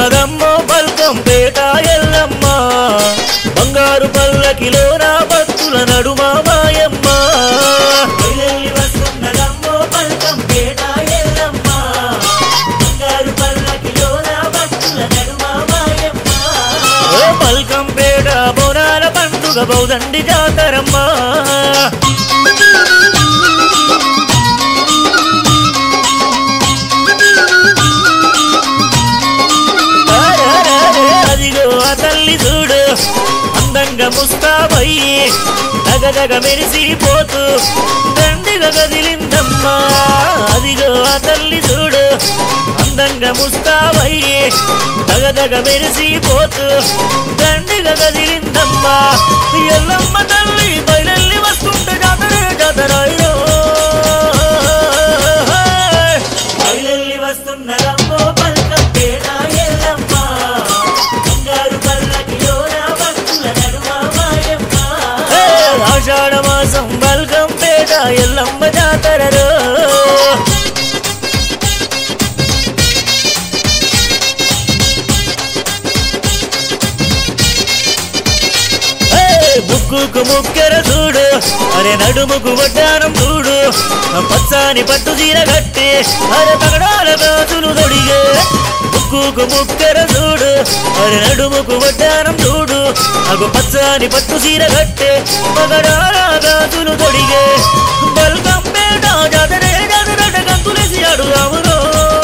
వస్తున్నదమ్మో బల్కం పేట ఎల్లమ్మ బంగారు పల్లకిలోన భక్తుల నడుమ మాయమ్మ బయలెల్లి వస్తున్నదమ్మో పల్కం పేట ఎల్లమ్మ. బంగారు పల్లకిలోన భక్తుల నడుమ మాయమ్మ. ఓ బల్కం పేట బోనాల పండుగ బౌదండి జాతరమ్మ అరెరెరె, అదిగో ఆ తల్లి చూడు అందంగా ముస్తాబయ్యి దగదగ మెరిసిపోతూ దండిగా కదిలిందమ్మా అదిగో ఆ తల్లి చూడు అందంగా ముస్తాబయ్యి దగదగ మెరిసిపోతూ దండిగా కదిలిందమ్మా ఎల్లమ్మ తల్లి బయలెల్లి వస్తుంటే జాతర జాతర అయ్యో బయలెల్లి వస్తున్నదమ్మో పల్కం పేట ఎల్లమ్మ. బంగారు పల్లకిలోన భక్తుల నడుమ మాయమ్మ. ఏ, ఆషాఢ మాసం బల్గం పేట ఎల్లమ్మ జాతరలో ఏ, ముక్కుకు ముక్కెర చూడు అరే నడుముకు వడ్డానం చూడు పచ్చాని పట్టు చీర కట్టి అరే పగడాల గాజులు తొడిగే ముక్కుకు ముక్కెర చూడు అరే నడుముకు వడ్డానం చూడు అగు పచ్చాని పట్టు చీర కట్టి పగడాల గాజులు తొడిగే బల్గం పేట జాతరే జాతరట గంతులేసి అడుగామురో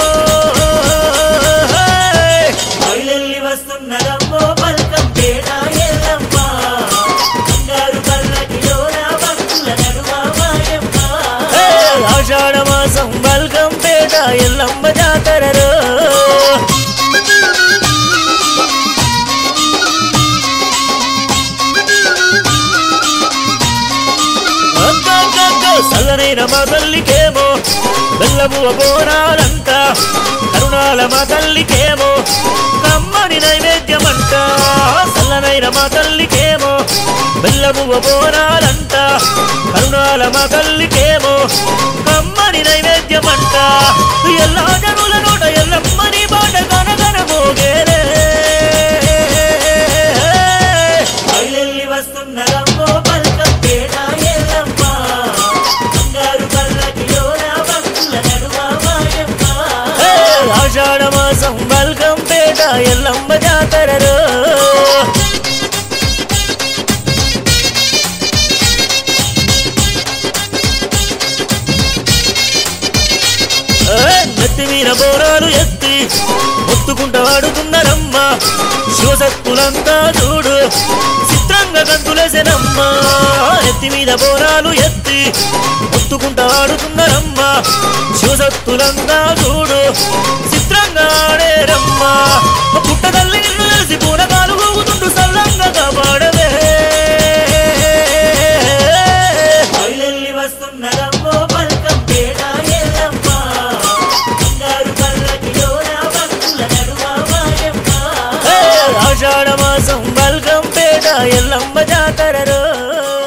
బయలెల్లి వస్తున్నదమ్మో పల్కం పేట ఎల్లమ్మ. బంగారు పల్లకిలోన భక్తుల నడుమ మాయమ్మ. ఏ, ఆషాఢ మాసం బల్గం పేట ఎల్లమ్మ జాతరలో అగ్గగ్గగ్గ చల్లనైన మా తల్లికేమో బెల్లమువ బోనాలంట కరుణాల మా తల్లికేమో కమ్మని నైవేద్యమంట చల్లనైన మా తల్లికేమో బెల్లమువ బోనాలంట కరుణాల మా తల్లికేమో కమ్మని నైవేద్యమంట ఎల్లా జనుల నోట ఎల్లమ్మని బాట గనగన మోగేరే బయలెల్లి వస్తున్నదమ్మో పల్కం పేట ఎల్లమ్మ. బంగారు పల్లకిలోన భక్తుల నడుమ మాయమ్మ. ఏ, ఆషాఢ మాసం బల్గం పేట ఎల్లమ్మ జాతరలో ఏ, నెత్తి మీద బోరాలు ఎత్తి మొత్తుకుంటూ ఆడుతున్నారమ్మ శివశక్తులంతా చూడు చిత్రంగా గంతులేసెనమ్మ నెత్తి మీద బోరాలు ఎత్తి మొత్తుకుంటూ ఆడుతున్నారమ్మ శివశక్తులంతా చూడు చిత్రంగా ఆడేరమ్మ పుట్ట తల్లి నిన్ను తెలిసి పూనకాలు ఊగుతుంటూ సల్లంగా కాపాడవే బయలెల్లి వస్తున్నదమ్మో పల్కం పేట ఎల్లమ్మ. బంగారు పల్లకిలోన భక్తుల నడుమ మాయమ్మ. ఏ, ఆషాఢ మాసం బల్గం పేట ఎల్లమ్మ జాతరలో